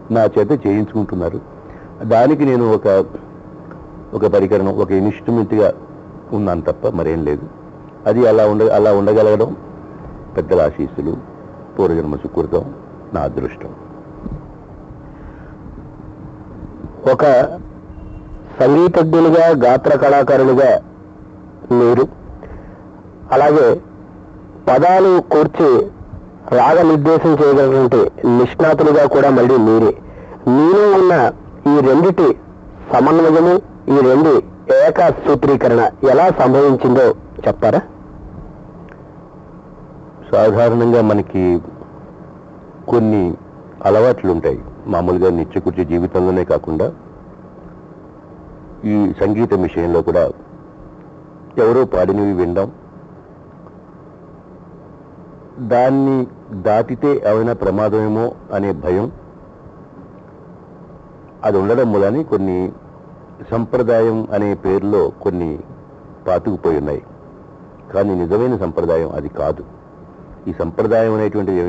నా చేత చేయించుకుంటున్నారు దానికి నేను ఒక ఒక పరికరం ఒక ఇన్స్ట్రుమెంట్గా ఉన్నాను తప్ప మరేం లేదు అది అలా ఉండ అలా ఉండగలగడం పెద్దల ఆశీస్సులు పూర్వజన్మ సుకృతం నా అదృష్టం ఒక సంగీతజ్ఞులుగా గాత్ర కళాకారులుగా మీరు అలాగే పదాలు కూర్చి రాగ నిర్దేశం చేయగలిగినటువంటి నిష్ణాతులుగా కూడా మళ్ళీ మీరే మీలో ఉన్న ఈ రెండిటి సమన్వయము ఈ రెండు ఏక సూత్రీకరణ ఎలా సంభవించిందో చెప్తారా సాధారణంగా మనకి కొన్ని అలవాట్లు ఉంటాయి మామూలుగా నిత్యకృత్య జీవితంలోనే కాకుండా ఈ సంగీతం విషయంలో కూడా ఎవరో పాడినవి వినడం దాన్ని దాటితే ఏమైనా ప్రమాదమేమో అనే భయం అది ఉండడం మూలని కొన్ని సంప్రదాయం అనే పేరులో కొన్ని పాతుకుపోయి ఉన్నాయి కానీ నిజమైన సంప్రదాయం అది కాదు ఈ సంప్రదాయం అనేటువంటిది